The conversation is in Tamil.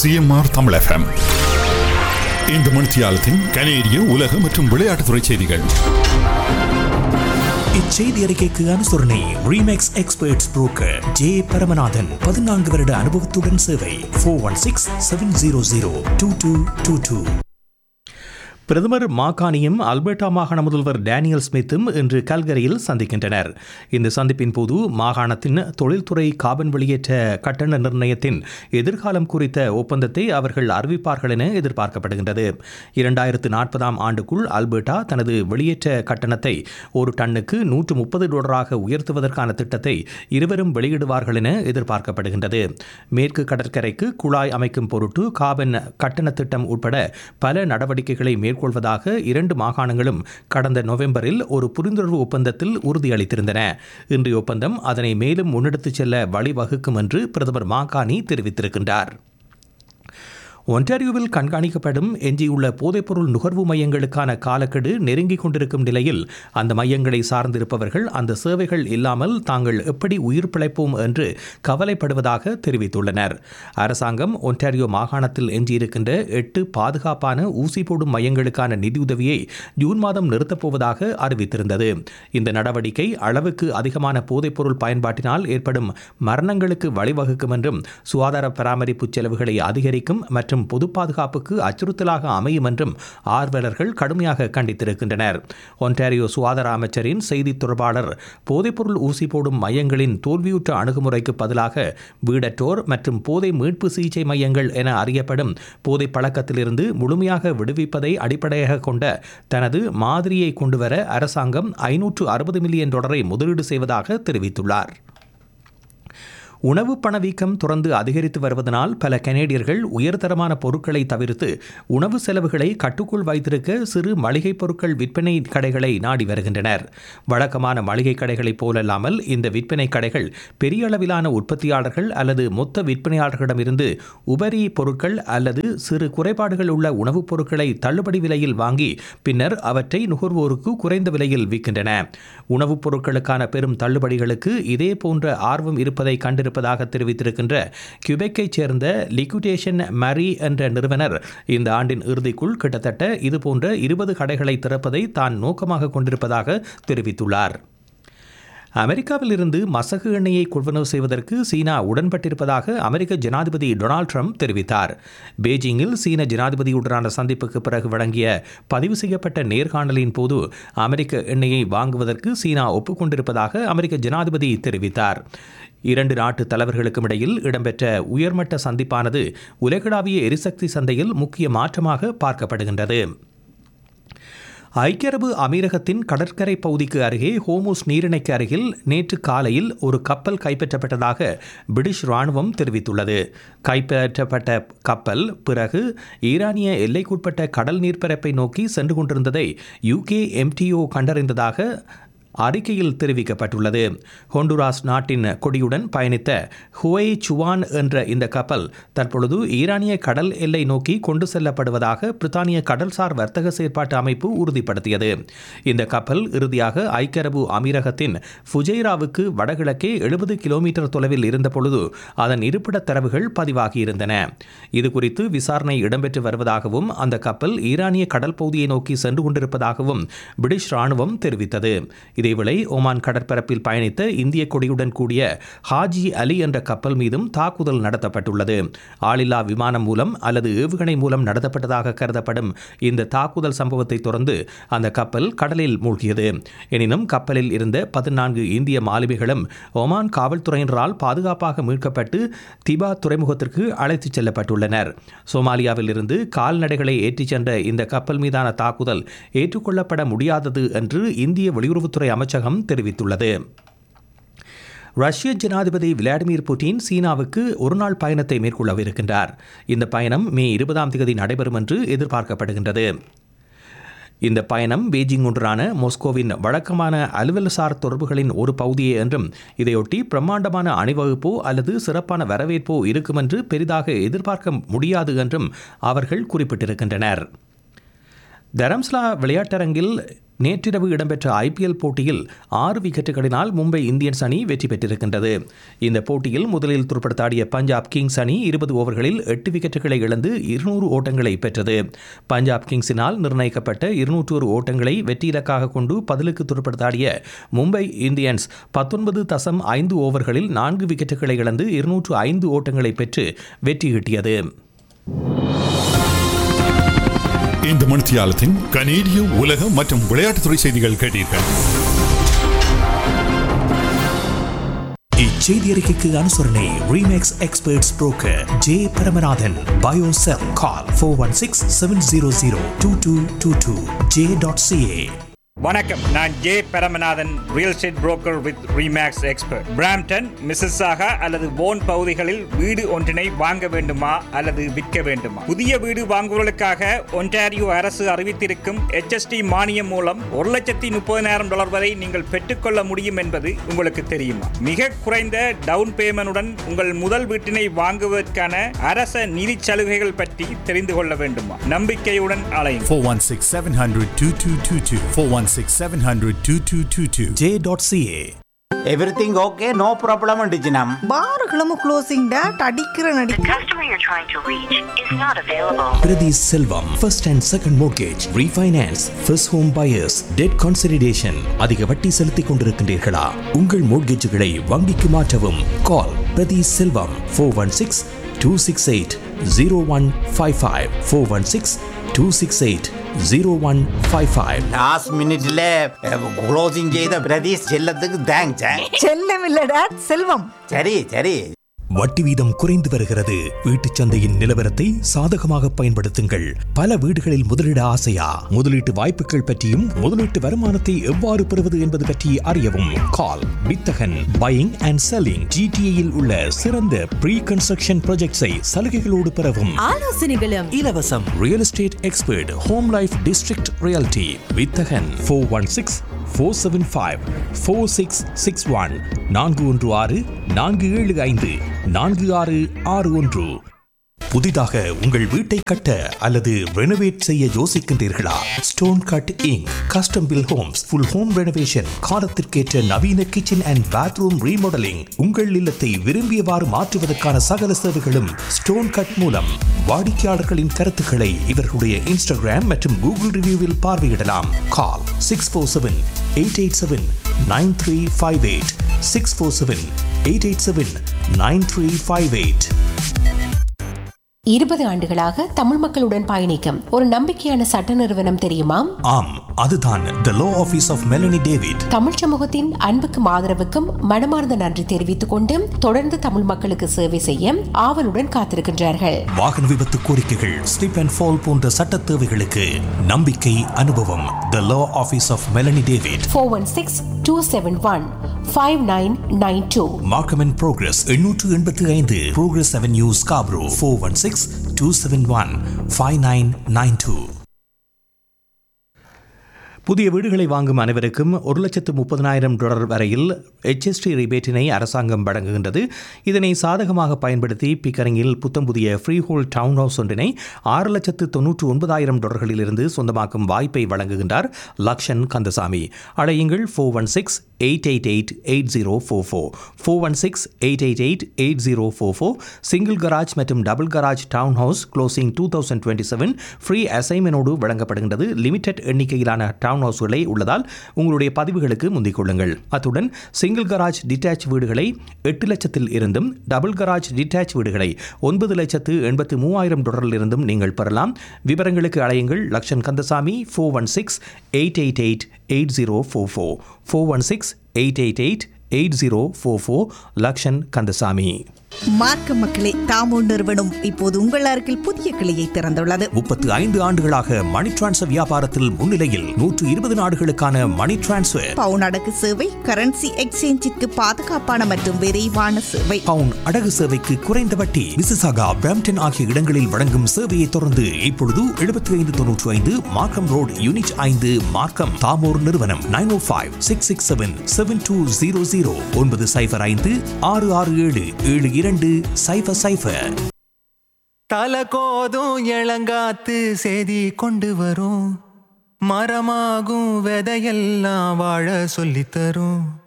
சிஎம்ஆர் தமிழ் எஃப்எம் இந்த மணித்தியாலத்தின் கனேடிய உலக மற்றும் விளையாட்டுத்துறை செய்திகள் இச்செய்தி அறிக்கைக்கு அனுசரணை Remax experts broker J Paramanathan பதினான்கு வருட அனுபவத்துடன் சேவை four one six seven zero zero two two two two பிரதமர் மாகாணியும் அல்பர்டா மாகாண முதல்வர் டேனியல் ஸ்மித்தும் இன்று கல்கரியில் சந்திக்கின்றனர் இந்த சந்திப்பின் போது மாகாணத்தின் தொழில்துறை காபன் வெளியேற்ற கட்டண நிர்ணயத்தின் எதிர்காலம் குறித்த ஒப்பந்தத்தை அவர்கள் அறிவிப்பார்கள் என எதிர்பார்க்கப்படுகின்றது இரண்டாயிரத்து நாற்பதாம் ஆண்டுக்குள் அல்பர்டா தனது வெளியேற்ற கட்டணத்தை ஒரு டன்னுக்கு நூற்று முப்பது டாலராக உயர்த்துவதற்கான திட்டத்தை இருவரும் வெளியிடுவார்கள் என எதிர்பார்க்கப்படுகின்றது மேற்கு கடற்கரைக்கு குழாய் அமைக்கும் பொருட்டு காபன் கட்டண திட்டம் உட்பட பல நடவடிக்கைகளை மேற்கொள்வதாக இரண்டு மாகாணங்களும் கடந்த நவம்பரில் ஒரு புரிந்துணர்வு ஒப்பந்தத்தில் உறுதியளித்திருந்தன இன்றைய ஒப்பந்தம் அதனை மேலும் முன்னெடுத்துச் செல்ல வழிவகுக்கும் என்று பிரதமர் மாகாணி தெரிவித்திருக்கின்றார் ஒன்டாரியோவில் கண்காணிக்கப்படும் எஞ்சியுள்ள போதைப்பொருள் நுகர்வு மையங்களுக்கான காலக்கெடு நெருங்கிக் கொண்டிருக்கும் நிலையில் அந்த மையங்களை சார்ந்திருப்பவர்கள் அந்த சேவைகள் இல்லாமல் தாங்கள் எப்படி உயிர் பிழைப்போம் என்று கவலைப்படுவதாக தெரிவித்துள்ளனர் அரசாங்கம் ஒன்டாரியோ மாகாணத்தில் எஞ்சியிருக்கின்ற எட்டு பாதுகாப்பான ஊசி போடும் மையங்களுக்கான நிதியுதவியை ஜூன் மாதம் நிறுத்தப்போவதாக அறிவித்திருந்தது இந்த நடவடிக்கை அளவுக்கு அதிகமான போதைப்பொருள் பயன்பாட்டினால் ஏற்படும் மரணங்களுக்கு வழிவகுக்கும் என்றும் சுகாதார பராமரிப்பு செலவுகளை அதிகரிக்கும் மற்றும் மற்றும் பொது பாதுகாப்புக்கு அச்சுறுத்தலாக அமையும் என்றும் ஆர்வலர்கள் கடுமையாக கண்டித்திருக்கின்றனர் ஒன்டாரியோ சுகாதார அமைச்சரின் செய்தி தொடர்பாளர் போதைப்பொருள் ஊசி போடும் மையங்களின் தோல்வியுற்ற அணுகுமுறைக்கு பதிலாக வீடற்றோர் மற்றும் போதை மீட்பு சிகிச்சை மையங்கள் என அறியப்படும் போதை பழக்கத்திலிருந்து முழுமையாக விடுவிப்பதை அடிப்படையாக கொண்ட தனது மாதிரியை கொண்டுவர அரசாங்கம் ஐநூற்று அறுபது மில்லியன் டாலரை முதலீடு செய்வதாக தெரிவித்துள்ளார் உணவு பணவீக்கம் தொடர்ந்து அதிகரித்து வருவதனால் பல கனேடியர்கள் உயர்தரமான பொருட்களை தவிர்த்து உணவு செலவுகளை கட்டுக்குள் வைத்திருக்க சிறு மளிகை பொருட்கள் விற்பனை கடைகளை நாடி வருகின்றனர் வழக்கமான மளிகை கடைகளைப் போலல்லாமல் இந்த விற்பனை கடைகள் பெரிய அளவிலான உற்பத்தியாளர்கள் அல்லது மொத்த விற்பனையாளர்களிடமிருந்து உபரி பொருட்கள் அல்லது சிறு குறைபாடுகள் உள்ள உணவுப் பொருட்களை தள்ளுபடி விலையில் வாங்கி பின்னர் அவற்றை நுகர்வோருக்கு குறைந்த விலையில் விற்கின்றன உணவுப் பொருட்களுக்கான பெரும் தள்ளுபடிகளுக்கு இதே போன்ற ஆர்வம் இருப்பதை கண்டிருப்ப இருப்பதாக தெரிவித்திருக்கின்ற கியூபெக்கைச் சேர்ந்த லிக்விடேஷன் மரி என்ற நிறுவனர் இந்த ஆண்டின் இறுதிக்குள் கிட்டத்தட்ட இதுபோன்ற இருபது கடைகளை திறப்பதை தான் நோக்கமாக கொண்டிருப்பதாக தெரிவித்துள்ளார் அமெரிக்காவில் இருந்து மசகு எண்ணெயை கொள்வனவு செய்வதற்கு சீனா உடன்பட்டிருப்பதாக அமெரிக்க ஜனாதிபதி டொனால்ட் ட்ரம்ப் தெரிவித்தார் பெய்ஜிங்கில் சீன ஜனாதிபதியுடனான சந்திப்புக்கு பிறகு வழங்கிய பதிவு செய்யப்பட்ட நேர்காணலின் போது அமெரிக்க எண்ணெயை வாங்குவதற்கு சீனா ஒப்புக்கொண்டிருப்பதாக அமெரிக்க ஜனாதிபதி தெரிவித்தார் இரண்டு நாட்டு தலைவர்களுக்கும் இடையில் இடம்பெற்ற உயர்மட்ட சந்திப்பானது உலகளாவிய எரிசக்தி சந்தையில் முக்கிய மாற்றமாக பார்க்கப்படுகின்றது ஐக்கிய அரபு அமீரகத்தின் கடற்கரை பகுதிக்கு அருகே ஹோமோஸ் நீரிணைக்கு அருகில் நேற்று காலையில் ஒரு கப்பல் கைப்பற்றப்பட்டதாக பிரிட்டிஷ் ராணுவம் தெரிவித்துள்ளது கைப்பற்றப்பட்ட கப்பல் பிறகு ஈரானிய எல்லைக்குட்பட்ட கடல் நீர்ப்பரப்பை நோக்கி சென்று கொண்டிருந்ததை யூகே எம்டிஓ கண்டறிந்ததாக அறிக்கையில் தெரிவிக்கப்பட்டுள்ளது ஹொண்டுராஸ் நாட்டின் கொடியுடன் பயணித்த ஹுவை சுவான் என்ற இந்த கப்பல் தற்பொழுது ஈரானிய கடல் எல்லை நோக்கி கொண்டு செல்லப்படுவதாக பிரித்தானிய கடல்சார் வர்த்தக செயற்பாட்டு அமைப்பு உறுதிப்படுத்தியது இந்த கப்பல் இறுதியாக ஐக்கிய அரபு அமீரகத்தின் ஃபுஜைராவுக்கு வடகிழக்கே எழுபது கிலோமீட்டர் தொலைவில் இருந்தபொழுது அதன் இருப்பிட தரவுகள் பதிவாகியிருந்தன இதுகுறித்து விசாரணை இடம்பெற்று வருவதாகவும் அந்த கப்பல் ஈரானிய கடல் பகுதியை நோக்கி சென்று கொண்டிருப்பதாகவும் பிரிட்டிஷ் ராணுவம் தெரிவித்தது இதேவேளை ஒமான் கடற்பரப்பில் பயணித்த இந்திய கொடியுடன் கூடிய ஹாஜி அலி என்ற கப்பல் மீதும் தாக்குதல் நடத்தப்பட்டுள்ளது ஆளில்லா விமானம் மூலம் அல்லது ஏவுகணை மூலம் நடத்தப்பட்டதாக கருதப்படும் இந்த தாக்குதல் சம்பவத்தை தொடர்ந்து அந்த கப்பல் கடலில் மூழ்கியது எனினும் கப்பலில் இருந்த பதினான்கு இந்திய மாலுமிகளும் ஒமான் காவல்துறையினரால் பாதுகாப்பாக மீட்கப்பட்டு திபா துறைமுகத்திற்கு அழைத்துச் செல்லப்பட்டுள்ளனர் சோமாலியாவில் இருந்து கால்நடைகளை ஏற்றிச் சென்ற இந்த கப்பல் மீதான தாக்குதல் ஏற்றுக்கொள்ளப்பட முடியாதது என்று இந்திய வெளியுறவுத்துறை அமைச்சகம் தெரிவித்துள்ளது ரஷ்ய ஜனாதிபதி விளாடிமிர் புட்டின் சீனாவுக்கு ஒருநாள் பயணத்தை மேற்கொள்ளவிருக்கின்றார் இந்த பயணம் மே இருபதாம் தேதி நடைபெறும் என்று எதிர்பார்க்கப்படுகின்றது இந்த பயணம் பெய்ஜிங் ஒன்றான மொஸ்கோவின் வழக்கமான அலுவல்சார் தொடர்புகளின் ஒரு பகுதியே என்றும் இதையொட்டி பிரம்மாண்டமான அணிவகுப்போ அல்லது சிறப்பான வரவேற்போ இருக்கும் என்று பெரிதாக எதிர்பார்க்க முடியாது என்றும் அவர்கள் குறிப்பிட்டிருக்கின்றனர் தரம்ஸ்லா விளையாட்டரங்கில் நேற்றிரவு இடம்பெற்ற ஐபிஎல் போட்டியில் ஆறு விக்கெட்டுகளினால் மும்பை இந்தியன்ஸ் அணி வெற்றி பெற்றிருக்கின்றது இந்த போட்டியில் முதலில் துடுப்படுத்தாடிய பஞ்சாப் கிங்ஸ் அணி இருபது ஓவர்களில் எட்டு விக்கெட்டுகளை இழந்து இருநூறு ஓட்டங்களை பெற்றது பஞ்சாப் கிங்ஸினால் நிர்ணயிக்கப்பட்ட இருநூற்றொரு ஓட்டங்களை வெற்றி இலக்காக கொண்டு பதிலுக்கு துடுப்படுத்தாடிய மும்பை இந்தியன்ஸ் பத்தொன்பது தசம் ஐந்து ஓவர்களில் நான்கு விக்கெட்டுகளை இழந்து இருநூற்று ஐந்து ஓட்டங்களை பெற்று வெற்றி ஈட்டியது இந்த மணித்தியாலத்தின் கனேடிய உலக மற்றும் விளையாட்டுத்துறை செய்திகள் கேட்டீர்கள் இச்செய்தி அறிக்கைக்கு அனுசரணை Remax experts broker J Paramanathan பயோசெல் call four one six seven zero zero two two two two J dot CA வணக்கம் நான் J Paramanathan real estate broker with Remax expert Brampton Mississauga அல்லது போன் பகுதிகளில் வீடு ஒன்றினை வாங்க வேண்டுமா அல்லது விற்க வேண்டுமா புதிய வீடு வாங்குவதற்காக ஒன்டாரியோ அரசு அறிவித்திருக்கும் HST மானியம் மூலம் ஒரு லட்சத்தி முப்பதினாயிரம் டாலர் வரை நீங்கள் பெற்றுக்கொள்ள முடியும் என்பது உங்களுக்கு தெரியுமா மிக குறைந்த டவுன் பேமெண்டுடன் உங்கள் முதல் வீட்டினை வாங்குவதற்கான அரச நிதி சலுகைகள் பற்றி தெரிந்து கொள்ள வேண்டுமா நம்பிக்கையுடன் அலையும் 416 700 2222. 416 700 2222. J dot CA everything okay no problem டிஜினம் பாருகளும் க்ளோசிங் டேட் அடிக்கிற நடி The customer you're trying to reach is not available. Prathi Selvam first and second mortgage refinance first home buyers debt consolidation அதிக வட்டி செலுத்திக் கொண்டிருக்கின்றீர்களா உங்கள் மோர்கேஜுகளை வங்கிக்கு மாற்றவும் call Prathi Selvam four one six two six eight zero one five five four one six two six eight zero one five five last மினிட்ல க்ளோசிங் செய்த பிரதீஷ் செல்லத்துக்கு தேங்க்ஸ் செல்லம் இல்ல டேட் செல்வம் சரி சரி வட்டி வீதம் குறைந்து வருகிறது வீட்டுச் சந்தையின் நிலவரத்தை சாதகமாக பயன்படுத்துங்கள் பல வீடுகளில் முதலீட ஆசையா முதலீட்டு வாய்ப்புகள் பற்றியும் முதலீட்டு வருமானத்தை எவ்வாறு பெறுவது என்பது பற்றி அறியவும் கால் வித்தகன் பையிங் அண்ட் செல்லிங் ஜிடிஏயில் உள்ள சிறந்த ப்ரீ கன்ஸ்ட்ரக்ஷன் ப்ராஜெக்ட்ஸை சலுகைகளோடு பெறவும் ஆலோசனைகளும் இலவசம் real estate expert home life district realty Vithagan four one six four seven five four six six one நான்கு ஒன்று ஆறு நான்கு ஏழு ஐந்து நான்கு ஆறு ஆறு ஒன்று புதிதாக உங்கள் வீட்டை கட்ட அல்லது ரெனோவேட் செய்ய யோசிக்கின்றீர்களா stone cut inc custom build homes full home renovation காலத்திற்கேற்ற நவீன கிச்சன் அண்ட் பாத்ரூம் ரீமாடலிங் உங்கள் இல்லத்தை விரும்பியவாறு மாற்றுவதற்கான சகல சேவைகளும் ஸ்டோன் கட் மூலம் வாடிக்கையாளர்களின் கருத்துக்களை இவர்களுடைய இன்ஸ்டாகிராம் மற்றும் கூகுள் ரிவ்யூவில் பார்வையிடலாம் call six four seven eight eight seven nine three five eight six four seven eight eight seven nine three five eight இருபது ஆண்டுகளாக தமிழ் மக்களுடன் பயணிக்கும் ஒரு நம்பிக்கையான சட்ட நிறுவனம் தெரியுமா ஆம் அதுதான் the law office of Melanie David தமிழ் சமூகத்தின் அன்புக்கும் ஆதரவுக்கும் மனமார்ந்த நன்றி தெரிவித்துக் கொண்டு தொடர்ந்து தமிழ் மக்களுக்கு சேவை செய்ய ஆவலுடன் காத்திருக்கின்றார்கள் வாகன விபத்து கோரிக்கைகள் ஸ்லிப் அண்ட் ஃபால் போன்ற சட்ட தேவைகளுக்கு நம்பிக்கை அனுபவம் the law office of Melanie David four one six two seven one five nine nine two Markham and Progress எண்ணூற்று எண்பத்தி ஐந்து Progress avenue Scarborough four one six two seven one five nine nine two புதிய வீடுகளை வாங்கும் அனைவருக்கும் ஒரு லட்சத்து முப்பதனாயிரம் டாலர் வரையில் HST ரிபேட்டினை அரசாங்கம் வழங்குகின்றது இதனை சாதகமாக பயன்படுத்தி பிக்கரிங்கில் புத்தம் புதிய ஃப்ரீ ஹோல் டவுன் ஹவுஸ் ஒன்றினை ஆறு லட்சத்து தொன்னூற்று ஒன்பதாயிரம் டாலர்களிலிருந்து சொந்தமாக்கும் வாய்ப்பை வழங்குகின்றார் லக்ஷன் கந்தசாமி அழையுங்கள் four one six eight eight eight eight zero four four four one six eight eight eight eight zero four four single garage மற்றும் double garage town house closing two thousand twenty seven free அசைன்மெண்டோடு வழங்கப்படுகின்றது லிமிடெட் எண்ணிக்கையிலான டவுன் ஹவுஸ்களை உள்ளதால் உங்களுடைய பதிவுகளுக்கு முந்திக் கொள்ளுங்கள் அத்துடன் சிங்கிள் கராஜ் டிட்டாச் வீடுகளை எட்டு லட்சத்தில் இருந்தும் டபுள் கராஜ் டிட்டாச் வீடுகளை ஒன்பது லட்சத்து எண்பத்து மூவாயிரம் டாலரில் இருந்தும் நீங்கள் பெறலாம் விவரங்களுக்கு அழையுங்கள் Lakshan Kandasamy four one six eight eight eight eight zero four four four one six eight eight eight eight zero four four Lakshan Kandasamy மார்க்க மக்களே தாமோ நிறுவனம் இப்போது உங்கள் அருகில் புதிய கிளையை திறந்துள்ளது முப்பத்து ஐந்து ஆண்டுகளாக மணி டிரான்ஸ்ஃபர் வியாபாரத்தில் முன்னிலையில் நூற்று இருபது நாடுகளுக்கான மணி டிரான்ஸ்ஃபர் பவுன் அடகு சேவை கரன்சி எக்ஸ்சேஞ்சிற்கு பாதுகாப்பான மற்றும் விரைவான சேவை பவுன் அடகு சேவைக்கு குறைந்த வட்டி மிசிசாகா பிரம்டன் ஆகிய இடங்களில் வழங்கும் சேவையை தொடர்ந்து இப்பொழுது எழுபத்தி ஐந்து தொன்னூற்று ஐந்து மார்க்கம் ரோடு யூனிட் ஐந்து மார்க்கம் தாமோர் நிறுவனம் nine O five six six seven seven two zero zero ஒன்பது சைஃபர் ஐந்து ஆறு ஆறு ஏழு ஏழு இரண்டு சைஃபர் சைஃபர் தல கோதும் இளங்காத்து செய்தி கொண்டு வரும் மரமாகும் விதையெல்லாம் வாழ சொல்லித்தரும்